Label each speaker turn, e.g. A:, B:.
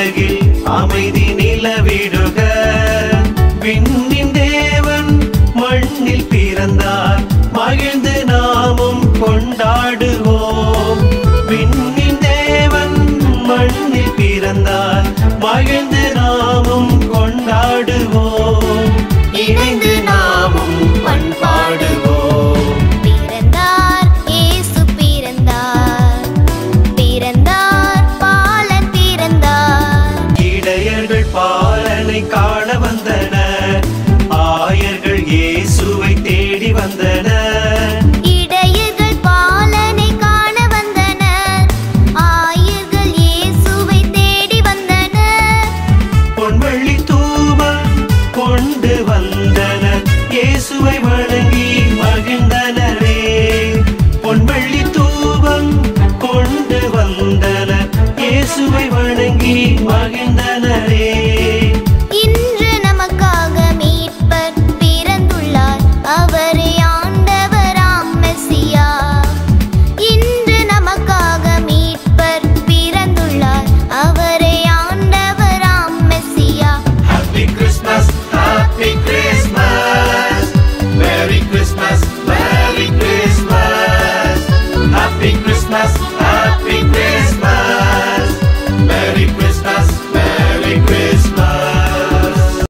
A: உலகில் அமைதி நிலவிடுக விண்ணின் தேவன் மண்ணில் பிறந்தார் மகிழ்ந்து நாமும் கொண்டாடுவோம் விண்ணின் தேவன் மண்ணில் பிறந்தார் மகிழ்ந்து நாமும் கொண்டாடுவோம் இணைந்து நாமும் பண்பாடுவோம்
B: பிறந்தார் இயேசு பிறந்தார் பிறந்தார் பாலன் பிறந்தார்
A: இடையர்கள் பாலனை காண வந்தனர் ஆயர்கள் இயேசுவை தேடி வந்தனர்
B: இடையர்கள் பாலனை காண வந்தனர் ஆயர்கள் இயேசுவை தேடி வந்தனர்
A: பொன்வள்ளி தூபம் கொண்டு வந்தனர் இயேசுவை வணங்கி மகிழ்ந்தனரே பொன்வள்ளி தூபம் கொண்டு வந்தனர் இயேசுவை வணங்கி